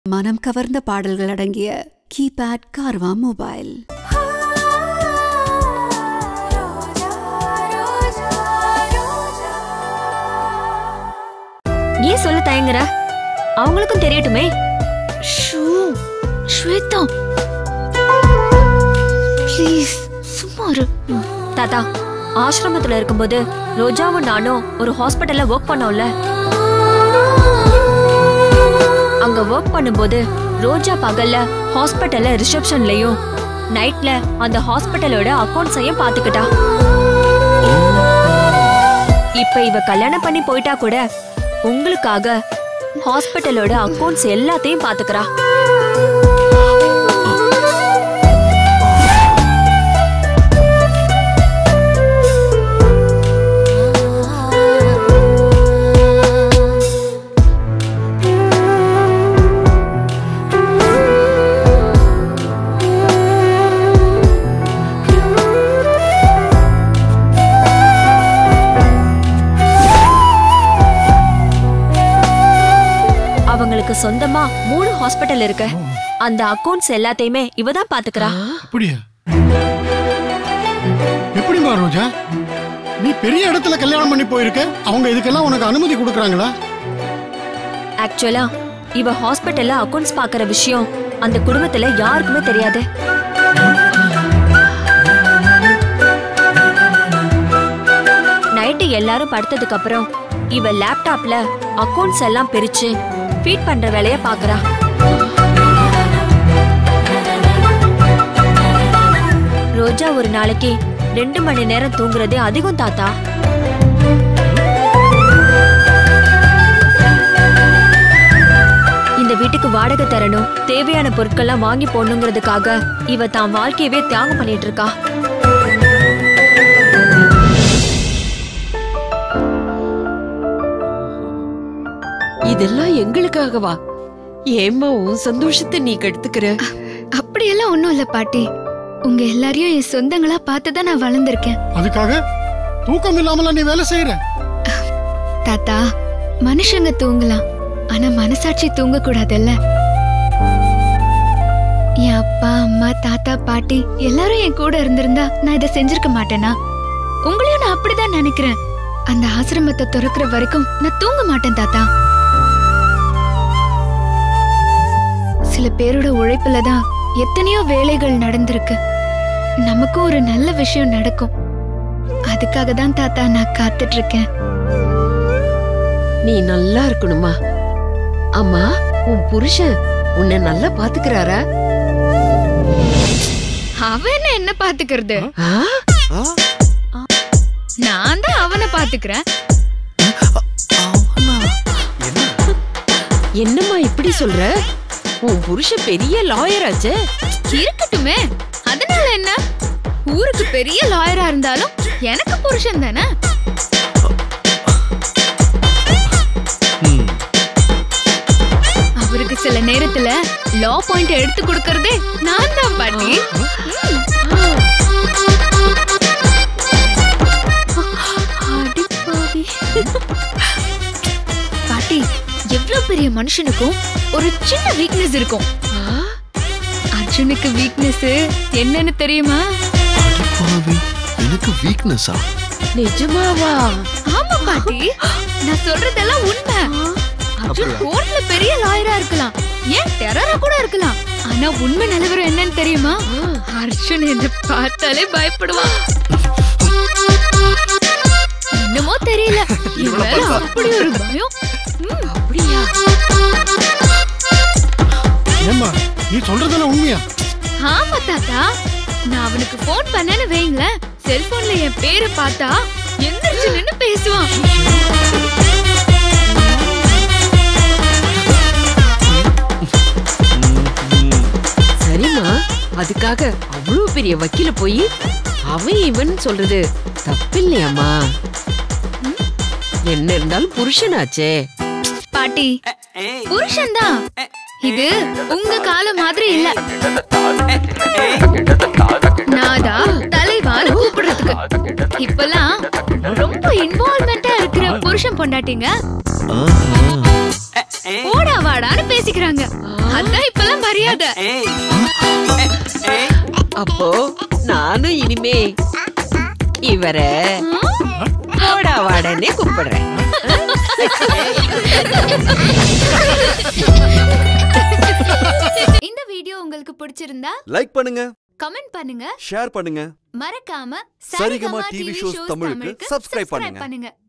மனம் கவர்ந்த பாடல்கள் அடங்கிய கீபேட் கார்வா மொபைல் ஏன் சொல்ல தயங்குற அவங்களுக்கும் தெரியட்டுமே ஷூ ஸ்வேதா ப்ளீஸ் சும்மா இரு தாத்தா ஆசிரமத்துல இருக்கும்போது ரோஜாவும் நானும் ஒரு ஹாஸ்பிட்டல்ல ஒர்க் பண்ணோம்ல அங்க ஒர்க் பண்ணும்போது ரோஜா பகல்ல ஹாஸ்பிட்டல்ல ரிசப்ஷன்லயும் நைட்ல அந்த ஹாஸ்பிட்டலோட அக்கவுண்ட்ஸையும் பாத்துக்கிட்டா இப்ப இவ கல்யாணம் பண்ணி போயிட்டா கூட உங்களுக்காக ஹாஸ்பிட்டலோட அக்கவுண்ட்ஸ் எல்லாத்தையும் பாத்துக்கிறா அவங்களுக்கு சொந்தமா மூணு ஹாஸ்பிட்டல் இருக்கு அந்த அக்கவுண்ட்ஸ் எல்லாத்தையுமே இவ தான் பாத்துக்கிறா அப்படியா எப்படிமா ரோஜா நீ பெரிய இடத்துல கல்யாணம் பண்ணி போயிருக்க அவங்க இதுக்கெல்லாம் உனக்கு அனுமதி கொடுக்குறாங்களா ஆக்சுவலா இவ ஹாஸ்பிட்டல்ல அக்கவுண்ட்ஸ் பாக்குற விஷயம் அந்த குடும்பத்துல யாருக்குமே தெரியாது நைட்டு எல்லாரும் படுத்ததுக்கு அப்புறம் இவ லேப்டாப்ல அக்கவுண்ட்ஸ் எல்லாம் பிரிச்சு ஃபீட் பண்ற வேலைய பாக்குறா ரோஜா ஒரு நாளைக்கு ரெண்டு மணி நேரம் தூங்குறதே அதிகம் தாத்தா இந்த வீட்டுக்கு வாடகை தரணும் தேவையான பொருட்கள்லாம் வாங்கி போடணுங்கிறதுக்காக இவ தான் வாழ்க்கையவே தியாகம் பண்ணிட்டு இருக்கா இதெல்லாம் எங்களுக்காகவா ஏம்மா உன் சந்தோஷத்தை நீ கெடுத்துக்கிற அப்படியெல்லாம் ஒண்ணும் இல்ல பாட்டி உங்க எல்லாரையும் என் சொந்தங்களா பார்த்து தான் நான் வளர்ந்திருக்கேன் அதுக்காக தூக்கம் இல்லாமல நீ வேலை செய்யற தாத்தா மனுஷங்க தூங்கலாம் ஆனா மனசாட்சி தூங்க கூடாதுல்ல என் அப்பா அம்மா தாத்தா பாட்டி எல்லாரும் என் கூட இருந்திருந்தா நான் இதை செஞ்சிருக்க மாட்டேனா உங்களையும் நான் அப்படிதான் நினைக்கிறேன் அந்த ஆசிரமத்தை துறக்கிற வரைக்கும் நான் தூங்க மாட்டேன் தாத்தா சில பேரோட உழைப்புல தான் எத்தனையோ வேலைகள் நடந்திருக்கு நமக்கும் ஒரு நல்ல விஷயம் நடக்கும் அதுக்காக தான் தாத்தா நான் காத்துட்டு இருக்கேன் நீ நல்லா இருக்கணுமா அம்மா உன் புருஷன் உன்னை நல்லா பாத்துக்கிறாரா அவன் என்ன பாத்துக்கிறது ஆ? நான் தான் அவனை பாத்துக்கிறேன் என்னம்மா இப்படி சொல்ற உன் புருஷன் பெரிய லாயர் ஆச்சே இருக்கட்டுமே அதனால என்ன ஊருக்கு பெரிய லாயரா இருந்தாலும் எனக்கு புருஷன் தானே அவருக்கு சில நேரத்துல லா பாயிண்ட் எடுத்து கொடுக்கறதே நான் தான் பாட்டி அடிப்பாவி. பாட்டி எவ்வளவு பெரிய மனுஷனுக்கும் ஒரு சின்ன வீக்னஸ் இருக்கும் ஆ? அர்ஜுனுக்கு வீக்னஸ் என்னன்னு தெரியுமா பாவி எனக்கு வீக்னஸா நிஜமாவா ஆமா பாட்டி நான் சொல்றதெல்லாம் உண்மை அர்ஜுன் கோர்ட்ல பெரிய லாயரா இருக்கலாம் ஏன் டெரரா கூட இருக்கலாம் ஆனா உண்மை நிலவரம் என்னன்னு தெரியுமா அர்ஜுன் என்ன பார்த்தாலே பயப்படுவான் என்னமோ தெரியல இவன் மேல அப்படி ஒரு பயம் ம், அப்படியா ஏம்மா நீ சொல்றதெல்லாம் உண்மையா ஆமா தாத்தா நான் அவனுக்கு போன் பண்ணேன்னு வைங்களேன் செல்போன்ல என் பேரை பார்த்தா எந்திரிச்சு நின்னு பேசுவான் சரிம்மா அதுக்காக அவ்வளவு பெரிய வக்கீல போய் அவன் இவன் சொல்றது தப்பில்லையாம்மா என்ன இருந்தாலும் புருஷனாச்சே பாட்டி புருஷன் தான் இது உங்க காலம் மாதிரி இல்ல நாதா தலைவான்னு கூப்பிடுறதுக்கு இப்பெல்லாம் ரொம்ப இன்வால்மெண்டா இருக்கு இருக்கிற புருஷன் பொண்டாட்டிங்க ஆஹா. போடா வாடான்னு பேசிக்கிறாங்க அதான் இப்பெல்லாம் மரியாதை அப்போ நானும் இனிமே இவரை போடா வாடன்னே கூப்பிடுறேன் இந்த வீடியோ உங்களுக்கு பிடிச்சிருந்தா லைக் பண்ணுங்க கமெண்ட் பண்ணுங்க ஷேர் பண்ணுங்க மறக்காம சரிகமா டிவி ஷோஸ் தமிழுக்கு subscribe பண்ணுங்க. பண்ணுங்க